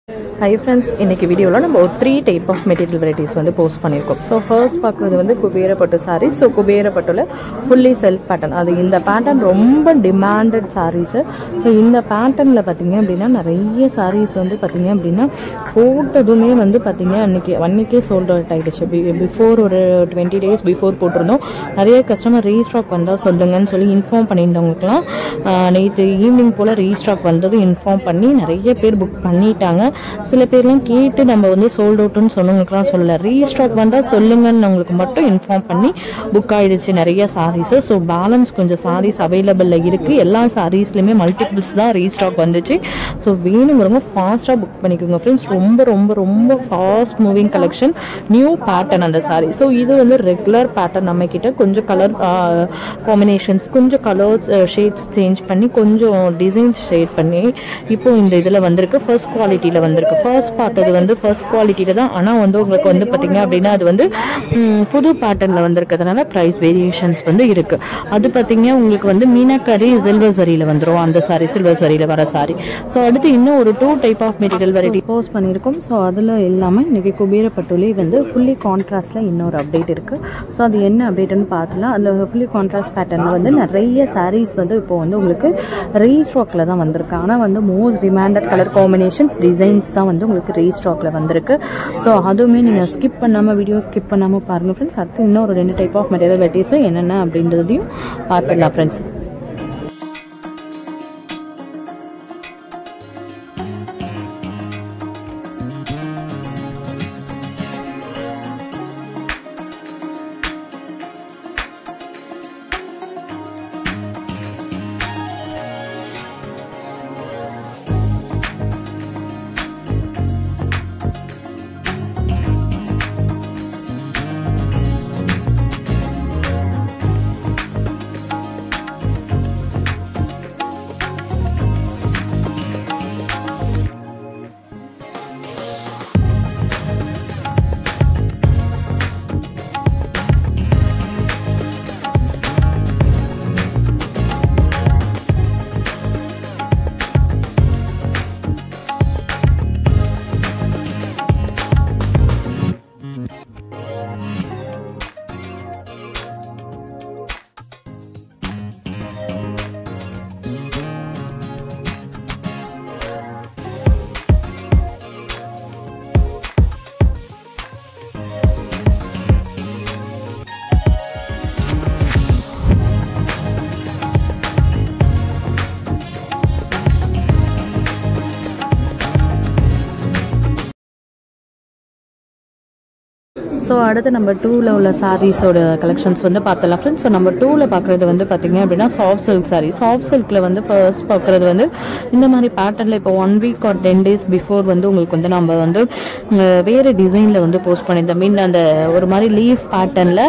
hi friends இன்னைக்கு வீடியோவில் நம்ம ஒரு three type of material varieties வந்து போஸ்ட் பண்ணியிருக்கோம் ஸோ ஃபர்ஸ்ட் பார்க்குறது வந்து குபேரப்பட்டு சாரீ ஸோ குபேரப்பட்டுல ஃபுல்லி செல்ஃப் பேட்டர்ன் அது இந்த பேட்டர்ன் ரொம்ப டிமாண்டட் சாரீஸு ஸோ இந்த பேட்டர்னில் பார்த்தீங்க அப்படின்னா நிறைய சாரீஸ் வந்து பார்த்தீங்க அப்படின்னா போட்டதுமே வந்து பார்த்தீங்க அன்னைக்கு அன்னைக்கே சோல்ட் அவுட் ஆகிடுச்சு பிஃபோர் ஒரு டுவெண்ட்டி டேஸ் பிஃபோர் போட்டிருந்தோம் நிறைய கஸ்டமர் ரீஸ்டாக் வந்தால் சொல்லுங்கன்னு சொல்லி இன்ஃபார்ம் பண்ணியிருந்தவங்களுக்குலாம் நேற்று ஈவினிங் போல் ரீஸ்டாக் வந்தது இன்ஃபார்ம் பண்ணி நிறைய பேர் புக் பண்ணிட்டாங்க சில பேர்லாம் கேட்டு நம்ம வந்து சோல்ட் அவுட்னு சொன்னவங்களுக்குலாம் சொல்லல ரீஸ்டாக் வந்தால் சொல்லுங்கன்னு உங்களுக்கு மட்டும் இன்ஃபார்ம் பண்ணி புக் ஆயிடுச்சு நிறைய சாரீஸு ஸோ பேலன்ஸ் கொஞ்சம் சாரீஸ் அவைலபிளில் இருக்குது எல்லா சாரீஸ்லையுமே மல்டிபிள்ஸ் தான் ரீஸ்டாக் வந்துச்சு ஸோ வேணுங்கிறவங்க ஃபாஸ்ட்டாக புக் பண்ணிக்கோங்க ஃப்ரெண்ட்ஸ் ரொம்ப ரொம்ப ரொம்ப fast moving collection new pattern அந்த சாரீ ஸோ இது வந்து ரெகுலர் பேட்டர்ன் நம்ம கிட்ட கொஞ்சம் கலர் காம்பினேஷன்ஸ் கொஞ்சம் கலர்ஸ் ஷேட்ஸ் சேஞ்ச் பண்ணி கொஞ்சம் டிசைன் ஷேட் பண்ணி இப்போ இந்த இதில் வந்திருக்கு ஃபர்ஸ்ட் குவாலிட்டியில் வந்திருக்கு ஃபர்ஸ்ட் பார்த்தது வந்து ஃபர்ஸ்ட் குவாலிட்டியில் தான் ஆனால் வந்து உங்களுக்கு வந்து பார்த்தீங்க அப்படின்னா அது வந்து ம், புது பேட்டர்னில் வந்திருக்கிறதுனால ப்ரைஸ் வேரியேஷன்ஸ் வந்து இருக்கு அது பார்த்தீங்க உங்களுக்கு வந்து மீனாக்கரி சில்வர் சரியில் வந்துடும் அந்த சாரி சில்வர் சரியில் வர சாரி ஸோ அடுத்து இன்னும் ஒரு two type of material variety post பண்ணியிருக்கோம் ஸோ அதில் இல்லாமல் இன்றைக்கி குபேரப்பட்டுலே வந்து ஃபுல்லி கான்ட்ராஸ்டில் இன்னொரு அப்டேட் இருக்குது ஸோ அது என்ன அப்டேட்னு பார்த்துலாம் அந்த ஃபுல்லி கான்ட்ராஸ்ட் பேட்டர்னில் வந்து நிறைய சாரீஸ் வந்து இப்போ வந்து உங்களுக்கு ரீஸ்டாக்கில் தான் வந்திருக்கு ஆனால் வந்து most demanded colour combinations designs தான் வந்து உங்களுக்கு ரீஸ்டாக்கில் வந்திருக்கு ஸோ அதுவுமே நீங்கள் ஸ்கிப் பண்ணாமல் வீடியோ ஸ்கிப் பண்ணாமல் பாருங்கள் ஃப்ரெண்ட்ஸ் அடுத்து இன்னொரு ரெண்டு டைப் ஆஃப் மெட்டீரியல் வெரைட்டிஸும் என்னென்ன அப்படின்றதையும் பார்த்துடலாம் ஃப்ரெண்ட்ஸ் ஸோ அடுத்து நம்ம டூவில் உள்ள சாரீஸோட கலெக்ஷன்ஸ் வந்து பார்த்தலாம் ஃப்ரெண்ட்ஸ் ஸோ நம்ம டூவில் பார்க்குறது வந்து பார்த்தீங்க அப்படின்னா சாஃப்ட் சில்க் சாரீ சாஃப்ட் சில்கில் வந்து ஃபர்ஸ்ட் பார்க்குறது வந்து இந்த மாதிரி பேட்டர்னில் இப்போ one week or ten days before வந்து உங்களுக்கு வந்து நம்ம வந்து அஹ், வேறு டிசைனில் வந்து போஸ்ட் பண்ணியிருந்தோம் மீன் அந்த ஒரு மாதிரி லீஃப் பேட்டர்னில்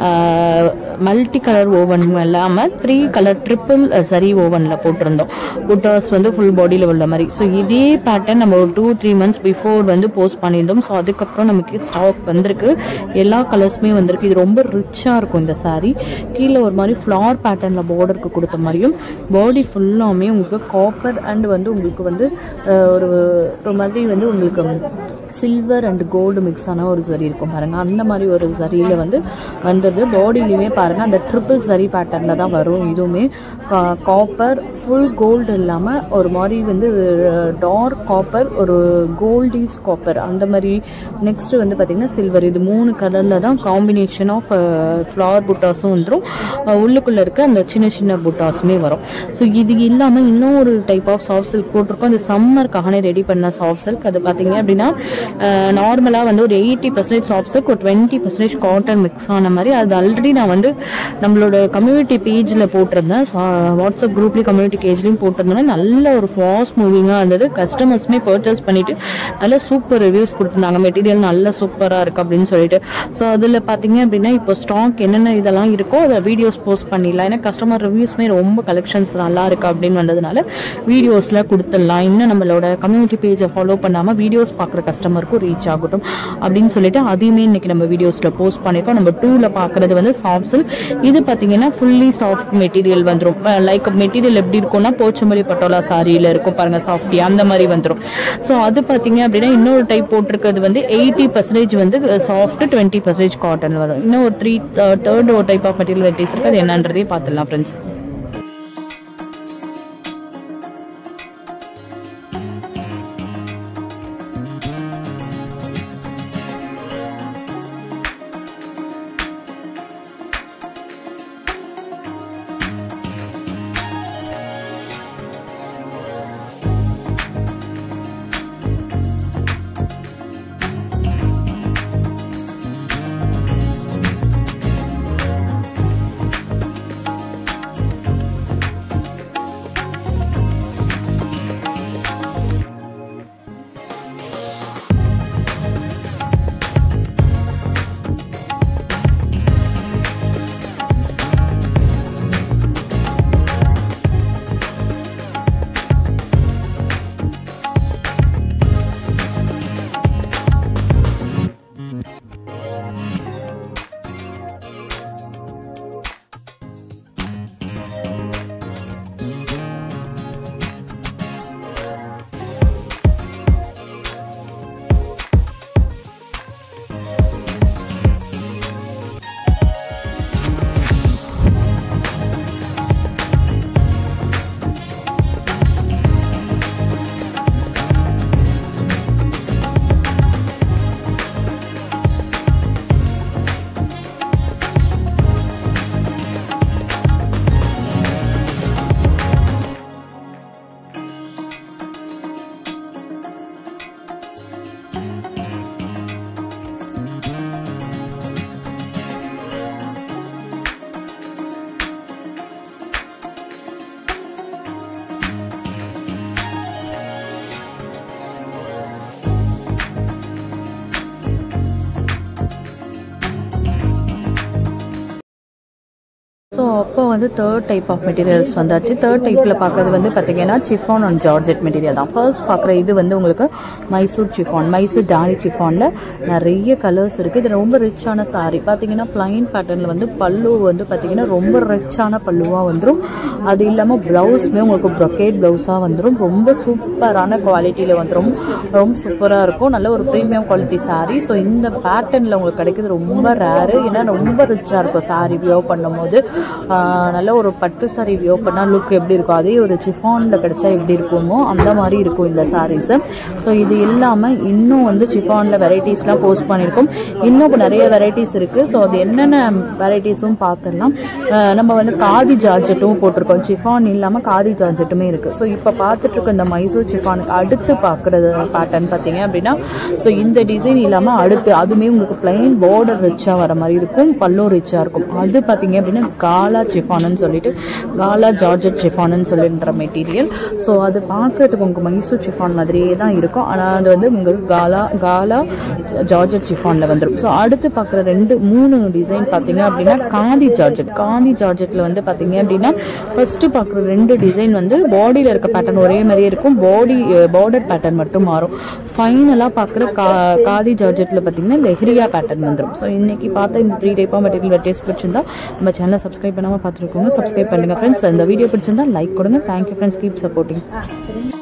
மல்டி கலர் ஓவன் இல்லாமல் த்ரீ கலர் ட்ரிப்பிள் சரி ஓவனில் போட்டிருந்தோம் புட்டாஸ் வந்து ஃபுல் பாடியில் உள்ள மாதிரி ஸோ இதே பேட்டர்ன் நம்ம ஒரு டூ த்ரீ மந்த்ஸ் பிஃபோர் வந்து போஸ்ட் பண்ணியிருந்தோம் ஸோ அதுக்கப்புறம் நமக்கு ஸ்டாக் வந்திருக்கு எல்லா கலர்ஸுமே வந்திருக்கு இது ரொம்ப ரிச்சாக இருக்கும் இந்த saree கீழே ஒரு மாதிரி ஃப்ளார் பேட்டர்னில் பார்டருக்கு கொடுத்த மாதிரியும் பாடி ஃபுல்லாமே உங்களுக்கு காப்பர் அண்ட் வந்து உங்களுக்கு வந்து அஹ், ஒரு ஒரு மாதிரி வந்து உங்களுக்கு சில்வர் அண்ட் கோல்டு மிக்ஸ் ஆன ஒரு சரி இருக்கும் பாருங்க அந்த மாதிரி ஒரு சரியில் வந்து வந்துடுது பாடியிலையுமே பாருங்க அந்த ட்ரிபிள் சரி பேட்டர்னில் தான் வரும் இதுவுமே காப்பர் ஃபுல் கோல்டு இல்லாமல் ஒரு மாதிரி வந்து டார்க் காப்பர் ஒரு கோல்டிஸ் காப்பர் அந்த மாதிரி நெக்ஸ்ட் வந்து பார்த்திங்கன்னா சில்வர் இது மூணு கலரில் தான் காம்பினேஷன் ஆஃப் ஃப்ளவர் புட்டாஸும் வந்துடும் உள்ளுக்குள்ளே இருக்க அந்த சின்ன சின்ன புட்டாஸுமே வரும் ஸோ இது இல்லாமல் இன்னும் ஒரு டைப் ஆஃப் சாஃப்ட் சில்க் போட்டிருக்கோம் அந்த சம்மருக்காகனே ரெடி பண்ண சாஃப்ட் சில்க் அது பார்த்தீங்க அப்படின்னா நார்மலாக வந்து ஒரு எயிட்டி பர்சன்டேஜ் சாஃப்ட் சில்க் ஒரு டுவெண்ட்டி பர்சன்டேஜ் காட்டன் மிக்ஸ் ஆன மாதிரி அது ஆல்ரெடி நான் வந்து நம்மளோட கம்யூனிட்டி பேஜில் போட்டிருந்தேன் வாட்ஸ்அப் குரூப்லேயும் கம்யூனிட்டி பேஜ்லையும் போட்டிருந்தேன் நல்ல ஒரு ஃபாஸ்ட் மூவிங்காக இருந்தது கஸ்டமர்ஸுமே பர்ச்சேஸ் பண்ணிட்டு நல்ல சூப்பர் ரிவ்யூஸ் கொடுத்துருந்தாங்க மெட்டீரியல் நல்ல சூப்பராக இருக்கு அப்படின்னு சொல்லிட்டு ஸோ அதில் பார்த்தீங்க அப்படின்னா இப்போ ஸ்டாக் என்னென்ன இதெல்லாம் இருக்கோ அதை வீடியோஸ் போஸ்ட் பண்ணிடலாம் ஏன்னா கஸ்டமர் ரிவ்யூஸ்மே ரொம்ப கலெக்ஷன்ஸ் நல்லா இருக்கு அப்படின்னு வந்ததுனால வீடியோஸில் கொடுத்துடலாம் இன்னும் நம்மளோட கம்யூனிட்டி பேஜை ஃபாலோ பண்ணாமல் வீடியோஸ் பார்க்குற கஸ்டமர் கஸ்டமருக்கும் ரீச் ஆகட்டும் அப்படின்னு சொல்லிட்டு அதையுமே இன்னைக்கு நம்ம வீடியோஸில் போஸ்ட் பண்ணியிருக்கோம் நம்ம டூவில் பார்க்குறது வந்து சாஃப்ட் சில்க் இது பார்த்தீங்கன்னா ஃபுல்லி சாஃப்ட் மெட்டீரியல் வந்துடும் லைக் மெட்டீரியல் எப்படி இருக்கும்னா போச்சம்பள்ளி பட்டோலா சாரியில் இருக்கும் பாருங்க சாஃப்டி அந்த மாதிரி வந்துடும் ஸோ அது பார்த்தீங்க அப்படின்னா இன்னொரு டைப் போட்டிருக்கிறது வந்து எயிட்டி பர்சன்டேஜ் வந்து சாஃப்ட் டுவெண்ட்டி பர்சன்டேஜ் காட்டன் வரும் இன்னும் ஒரு த்ரீ தேர்ட் ஒரு டைப் ஆஃப் மெட்டீரியல் வெரைட்டிஸ் இருக்கு அது என்னன்றதே பார்த்துடலாம் ஃப்ரெண்ட்ஸ் ஸோ அப்போ வந்து தேர்ட் டைப் ஆஃப் மெட்டீரியல்ஸ் வந்தாச்சு தேர்ட் டைப்பில் பார்க்கறது வந்து பார்த்தீங்கன்னா சிஃபான் அண்ட் ஜார்ஜெட் மெட்டீரியல் தான் ஃபர்ஸ்ட் பார்க்குற இது வந்து உங்களுக்கு மைசூர் சிஃபான் மைசூர் டானி சிஃபானில் நிறைய கலர்ஸ் இருக்குது இது ரொம்ப ரிச்சான saree பார்த்தீங்கன்னா பிளைன் பேட்டர்னில் வந்து பல்லு வந்து பார்த்தீங்கன்னா ரொம்ப ரிச்சான பல்லுவாக வந்துடும் அது இல்லாமல் ப்ளவுஸுமே உங்களுக்கு ப்ரொக்கேட் ப்ளவுஸாக வந்துடும் ரொம்ப சூப்பரான குவாலிட்டியில் வந்துடும் ரொம்ப சூப்பராக இருக்கும் நல்ல ஒரு ப்ரீமியம் குவாலிட்டி saree ஸோ இந்த பேட்டர்னில் உங்களுக்கு கிடைக்கிறது ரொம்ப ரேரு ஏன்னா ரொம்ப ரிச்சாக இருக்கும் saree வியோ பண்ணும்போது ஆஹ் நல்ல ஒரு பட்டு saree வியோ பண்ணால் லுக் எப்படி இருக்கும் அதே ஒரு சிஃபானில் கிடைச்சா எப்படி இருக்குமோ அந்த மாதிரி இருக்கும் இந்த சாரீஸு ஸோ இது இல்லாமல் இன்னும் வந்து சிஃபானில் வெரைட்டிஸ்லாம் போஸ்ட் பண்ணியிருக்கோம் இன்னும் நிறைய வெரைட்டிஸ் இருக்குது ஸோ அது என்னென்ன வெரைட்டிஸும் பார்த்துடலாம் ஆஹ் நம்ம வந்து காதி ஜார்ஜெட்டும் போட்டிருக்கோம் சிஃபான் இல்லாமல் காதி ஜார்ஜெட்டுமே இருக்குது ஸோ இப்போ பார்த்துட்டு இருக்க இந்த மைசூர் சிஃபானுக்கு அடுத்து பார்க்குறது பேட்டர்ன் பார்த்தீங்க அப்படின்னா ஸோ இந்த டிசைன் இல்லாமல் அடுத்து அதுவுமே உங்களுக்கு பிளைன் பார்டர் ரிச்சாக வர மாதிரி இருக்கும் பல்லும் ரிச்சாக இருக்கும் அது பார்த்தீங்க அப்படின்னா காலா சிஃபானுன்னு சொல்லிட்டு காலா ஜார்ஜெட் சிஃபானுன்னு சொல்லின்ற மெட்டீரியல் ஸோ அது பார்க்குறதுக்கு உங்கள் மைசூர் சிஃபான் மாதிரியே தான் இருக்கும் ஆனால் அது வந்து உங்களுக்கு காலா காலா ஜார்ஜெட் சிஃபானில் வந்துடும் ஸோ அடுத்து பார்க்குற ரெண்டு மூணு டிசைன் பார்த்தீங்க அப்படின்னா காந்தி ஜார்ஜெட் காந்தி ஜார்ஜெட்டில் வந்து பார்த்தீங்க அப்படின்னா ஃபஸ்ட்டு பார்க்குற ரெண்டு டிசைன் வந்து பாடியில் இருக்க பேட்டர்ன் ஒரே மாதிரியே இருக்கும் பாடி பார்டர் பேட்டர்ன் மட்டும் மாறும் ஃபைனலாக பார்க்குற கா காதி ஜார்ஜெட்டில் பார்த்தீங்கன்னா லெஹரியா பேட்டர்ன் வந்துடும் ஸோ இன்னைக்கு பார்த்த இந்த த்ரீ டைப் ஆஃப் மெட்டீரியல் வெட்டேஸ் பிடிச்சிருந்தா நம்ம சேனலை சப்ஸ்கிரைப் பண்ணாமல் பார்த்துருக்கோங்க சப்ஸ்கிரைப் பண்ணுங்கள் ஃப்ரெண்ட்ஸ் இந்த வீடியோ பிடிச்சிருந்தா லைக் கொடுங்க தேங்க்யூ ஃப்ரெண்ட்ஸ் கீப் சப்போர்ட்டிங்